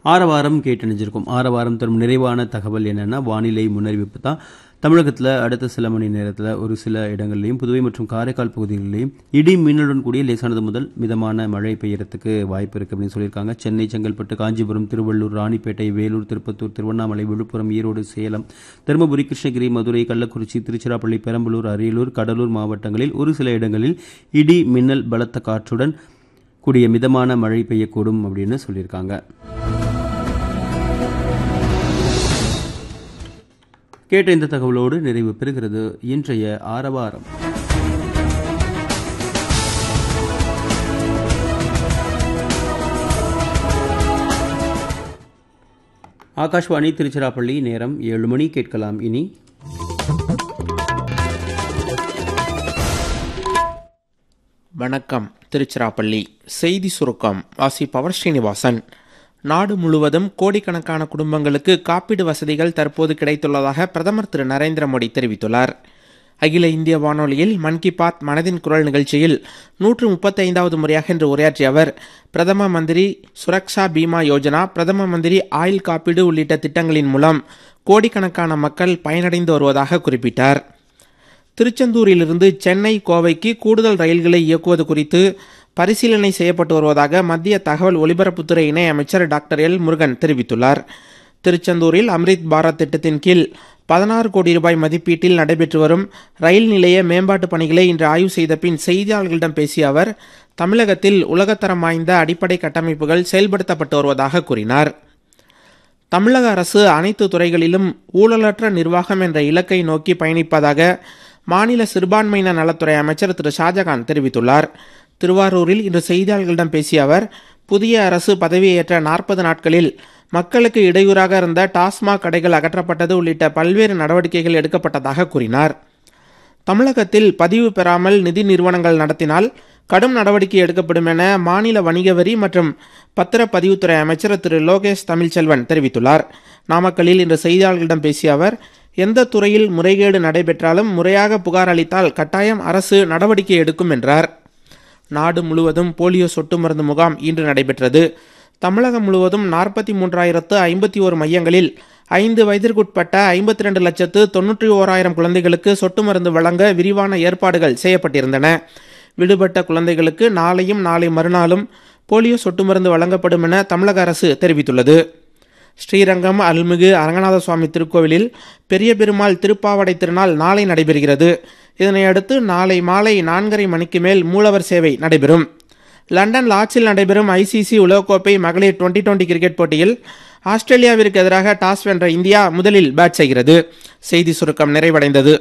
ஆரவாரம் கேட்டணிஞ்சிருக்கும் ஆரவாரம் தரும் நிறைவான தகவல் என்னன்னா வானிலை முன்னறிவிப்பு தான் தமிழகத்தில் அடுத்த சில மணி நேரத்தில் ஒரு சில இடங்கள்லையும் புதுவை மற்றும் காரைக்கால் பகுதிகளிலையும் இடி மின்னலுடன் கூடிய லேசானது முதல் மிதமான மழை பெய்யறதுக்கு வாய்ப்பு இருக்கு அப்படின்னு சொல்லியிருக்காங்க சென்னை செங்கல்பட்டு காஞ்சிபுரம் திருவள்ளூர் ராணிப்பேட்டை வேலூர் திருப்பத்தூர் திருவண்ணாமலை விழுப்புரம் ஈரோடு சேலம் தருமபுரி கிருஷ்ணகிரி மதுரை கள்ளக்குறிச்சி திருச்சிராப்பள்ளி பெரம்பலூர் அரியலூர் கடலூர் மாவட்டங்களில் ஒரு சில இடங்களில் இடி மின்னல் பலத்த காற்றுடன் கூடிய மிதமான மழை பெய்யக்கூடும் அப்படின்னு சொல்லியிருக்காங்க கேட்ட இந்த தகவலோடு நிறைவு பெறுகிறது இன்றைய ஆரவாரம் ஆகாஷ்வாணி திருச்சிராப்பள்ளி நேரம் ஏழு மணி கேட்கலாம் இனி வணக்கம் திருச்சிராப்பள்ளி செய்தி சுருக்கம் வாசிப்பவர் ஸ்ரீனிவாசன் நாடு முழுவதும் கோடிக்கணக்கான குடும்பங்களுக்கு காப்பீடு வசதிகள் தற்போது கிடைத்துள்ளதாக பிரதமர் திரு நரேந்திர மோடி தெரிவித்துள்ளார் அகில இந்திய வானொலியில் மன் கி பாத் மனதின் குரல் நிகழ்ச்சியில் நூற்று முப்பத்தைந்தாவது முறையாக இன்று உரையாற்றிய அவர் பிரதம மந்திரி சுரக்ஷா பீமா யோஜனா பிரதம மந்திரி ஆயுள் காப்பீடு உள்ளிட்ட திட்டங்களின் மூலம் கோடிக்கணக்கான மக்கள் பயனடைந்து வருவதாக குறிப்பிட்டார் திருச்செந்தூரிலிருந்து சென்னை கோவைக்கு கூடுதல் ரயில்களை இயக்குவது குறித்து பரிசீலனை செய்யப்பட்டு வருவதாக மத்திய தகவல் ஒலிபரப்புத்துறை இணையமைச்சர் டாக்டர் எல் முருகன் தெரிவித்துள்ளார் திருச்செந்தூரில் அம்ரித் பாரத் திட்டத்தின் கீழ் பதினாறு கோடி ரூபாய் மதிப்பீட்டில் நடைபெற்று வரும் ரயில் நிலைய மேம்பாட்டு பணிகளை இன்று ஆய்வு செய்த பின் செய்தியாளர்களிடம் பேசிய அவர் தமிழகத்தில் உலகத்தரம் வாய்ந்த அடிப்படை கட்டமைப்புகள் செயல்படுத்தப்பட்டு வருவதாக கூறினார் தமிழக அரசு அனைத்து துறைகளிலும் ஊழலற்ற நிர்வாகம் என்ற இலக்கை நோக்கி பயணிப்பதாக மாநில சிறுபான்மையினர் நலத்துறை அமைச்சர் திரு ஷாஜகான் தெரிவித்துள்ளார் திருவாரூரில் இன்று செய்தியாளர்களிடம் பேசிய அவர் புதிய அரசு பதவியேற்ற நாற்பது நாட்களில் மக்களுக்கு இடையூறாக இருந்த டாஸ்மாக் கடைகள் அகற்றப்பட்டது உள்ளிட்ட பல்வேறு நடவடிக்கைகள் எடுக்கப்பட்டதாக கூறினார் தமிழகத்தில் பதிவு பெறாமல் நிதி நிறுவனங்கள் நடத்தினால் கடும் நடவடிக்கை எடுக்கப்படும் என மாநில வணிக வரி மற்றும் பத்திரப்பதிவுத்துறை அமைச்சர் திரு லோகேஷ் தமிழ்ச்செல்வன் தெரிவித்துள்ளார் நாமக்கல்லில் இன்று செய்தியாளர்களிடம் பேசிய அவர் எந்த துறையில் முறைகேடு நடைபெற்றாலும் முறையாக புகார் அளித்தால் கட்டாயம் அரசு நடவடிக்கை எடுக்கும் என்றார் நாடு முழுவதும் போலியோ சொட்டு மருந்து முகாம் இன்று நடைபெற்றது தமிழகம் முழுவதும் நாற்பத்தி மூன்றாயிரத்து ஐம்பத்தி ஒரு மையங்களில் ஐந்து வயதிற்குட்பட்ட ஐம்பத்தி ரெண்டு லட்சத்து தொன்னூற்றி ஓராயிரம் குழந்தைகளுக்கு சொட்டு மருந்து வழங்க விரிவான ஏற்பாடுகள் செய்யப்பட்டிருந்தன விடுபட்ட குழந்தைகளுக்கு நாளையும் நாளை மறுநாளும் போலியோ சொட்டு மருந்து வழங்கப்படும் என தமிழக அரசு தெரிவித்துள்ளது ஸ்ரீரங்கம் அருள்மிகு அரங்கநாத சுவாமி திருக்கோவிலில் பெரிய பெருமாள் திருப்பாவடை திருநாள் நாளை நடைபெறுகிறது இதனையடுத்து நாளை மாலை நான்கரை மணிக்கு மேல் மூலவர் சேவை நடைபெறும் லண்டன் லாட்சில் நடைபெறும் ஐசிசி உலகக்கோப்பை மகளிர் டுவெண்டி டுவெண்டி கிரிக்கெட் போட்டியில் ஆஸ்திரேலியாவிற்கு எதிராக டாஸ் வென்ற இந்தியா முதலில் பேட் செய்கிறது செய்தி சுருக்கம் நிறைவடைந்தது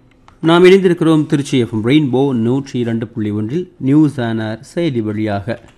நாம் இணைந்திருக்கிறோம் திருச்சி எஃப்எம் ரெயின்போ நூற்றி இரண்டு புள்ளி ஒன்றில் நியூஸ் ஆனர் செயலி வழியாக